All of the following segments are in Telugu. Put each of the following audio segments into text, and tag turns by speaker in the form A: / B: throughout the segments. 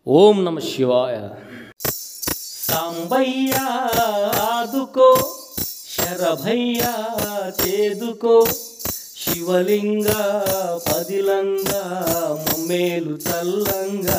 A: ఓం నమ శివాయ సాంబయ్య ఆదుకో శరభయ్య చేదుకో శివలింగ పదిలంగా మమ్మేలు చల్లంగా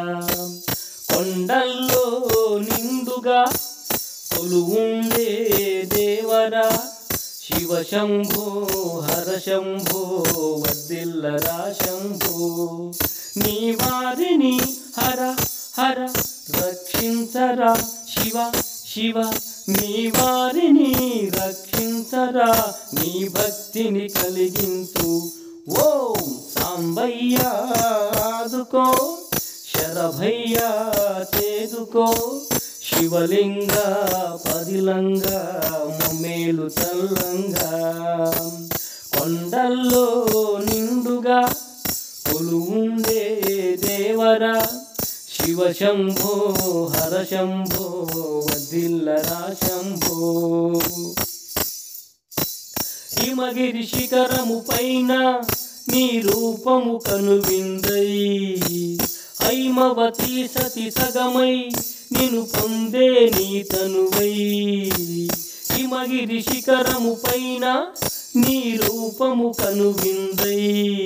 A: కొండల్లో నిండుగా కొలువుండే దేవరా శివ శంభో హర శంభో వద్దిల్లరా శంభో నీ వారిని హర హర రక్షించరా శివ శివ నీ వారిని రక్షించరా నీ భక్తిని కలిగించు ఓం సాంబయ్య ఆదుకో శరభయ్య చేదుకో శివలింగ పదిలంగా మమ్మేలు చల్లంగా కొండల్లో నిండుగా కొలువుండే దేవరా శివ శంభో హర శంభో వదిల్లరా శంభో హిమగిరి శిఖరము పైన నీ రూపము కనువిందై హైమవతి సతి సగమై నిన్ను పొందే నీ తనువై హిమగిరి శిఖరము పైన నీ రూపము కనువిందై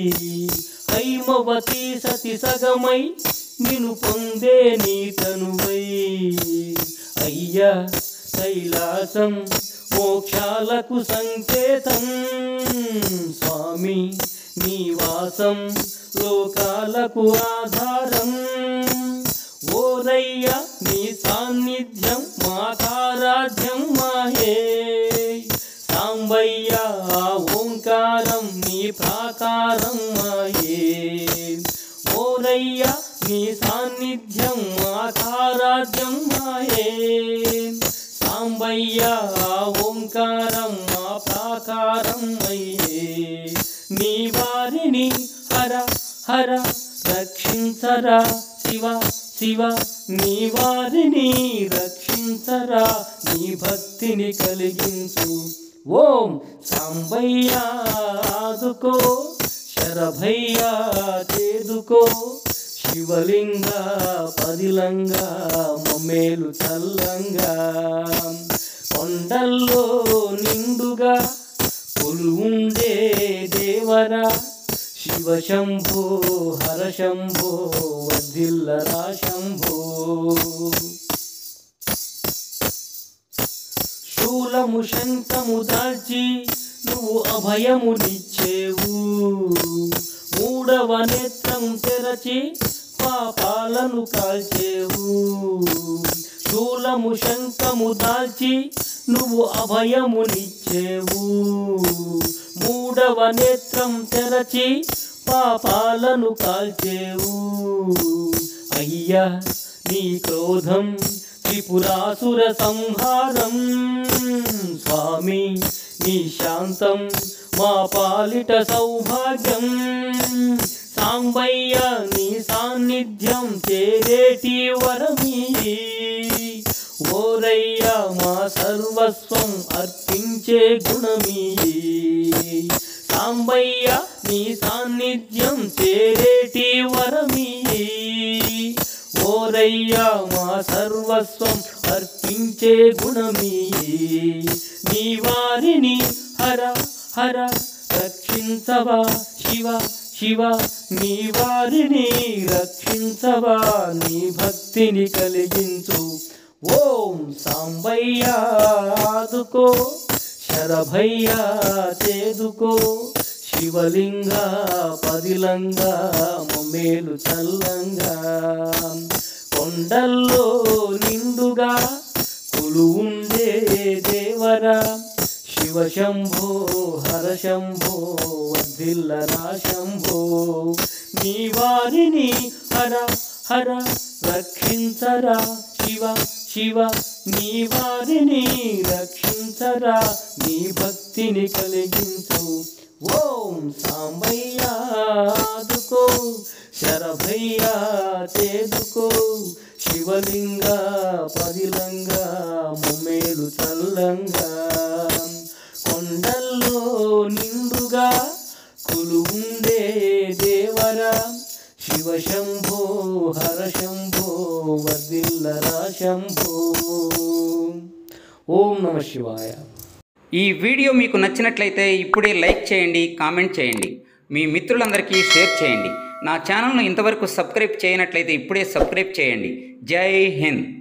A: హైమవతి సతి సగమై నిన్ను పొందే నీ తనువై అయ్యా కైలాసం మోక్షాలకు సంకేతం స్వామి నీవాసం లోకాలకు ఆధారం ఓరయ్య నీ సాన్నిధ్యం మాతారాధ్యం మాహే సాంబయ్య ఆ ఓంకారం నీ ప్రాకారం మాయే ఓరయ్య నీ సాన్నిధ్యం మాతారాధ్యం మాయే సాంబయ్య ఆ ఓంకారం మా ప్రాకారం అయ్యే నీ వారిని హర హర రక్షించరా శివ శివ నీ వారిని రక్షించరా నీ భక్తిని కలిగించు ఓం సాంబయ్య ఆదుకో శరభయ్య చేదుకో శివలింగ పదిలంగా మమ్మేలు చల్లంగా కొండల్లో నిండుగా కొలువుండే దేవరా శివ శంభో హర శంభో వదిల్లరా శంభో శూలము శంఖము దాల్చి నువ్వు అభయమునిచ్చేవు మూడవ నేత్రం తెరచి పాపాలను కాల్చేవు శూలము శంఖము దాల్చి నువ్వు అభయమునిచ్చేవు మూడవ నేత్రం తెరచి పాపాలను కాల్చేవు అయ్యా నీ క్రోధం త్రిపురాసుర సంహారం స్వామి నీ శాంతం మా పాలిట సౌభాగ్యం సాంబయ్య నీ సాన్నిధ్యం చేరేటి వరమీ ఓరయ్య మా సర్వస్వం అర్పించే గుణమీ సాంబయ్య నీ సాన్నిధ్యం చేరేటి వరమీ ఓరయ్య మా సర్వస్వం అర్పించే గుణమీ నీ వారిని హర హర రక్షించవా శివ శివ నీ వారిని రక్షించవా నీ భక్తిని కలిగించు ఓం సాంబయ్య ఆదుకో శరభయ్య చేదుకో శివలింగ పదిలంగా మమ్మేలు చల్లంగా కొండల్లో నిండుగా కొలువుండే దేవరా శివ శంభో హర శంభో వదిల్లరా శంభో నీ వారిని హర హర రక్షించరా శివ శివ నీ వారిని రక్షించరా నీ భక్తిని కలిగించు ఓం సాంబయ్య ఆదుకో శరభయ్య చేదుకో శివలింగ పదిలంగా మమ్మేలు చల్లంగా కొండల్లో నిండుగా కొలువుండే దేవరా శివ శంభో హర శంభో వర్ధిల్లరా శంభో ఓం నమ శివాయ
B: ఈ వీడియో మీకు నచ్చినట్లయితే ఇప్పుడే లైక్ చేయండి కామెంట్ చేయండి మీ మిత్రులందరికీ షేర్ చేయండి నా ఛానల్ను ఇంతవరకు సబ్స్క్రైబ్ చేయనట్లయితే ఇప్పుడే సబ్స్క్రైబ్ చేయండి జై హింద్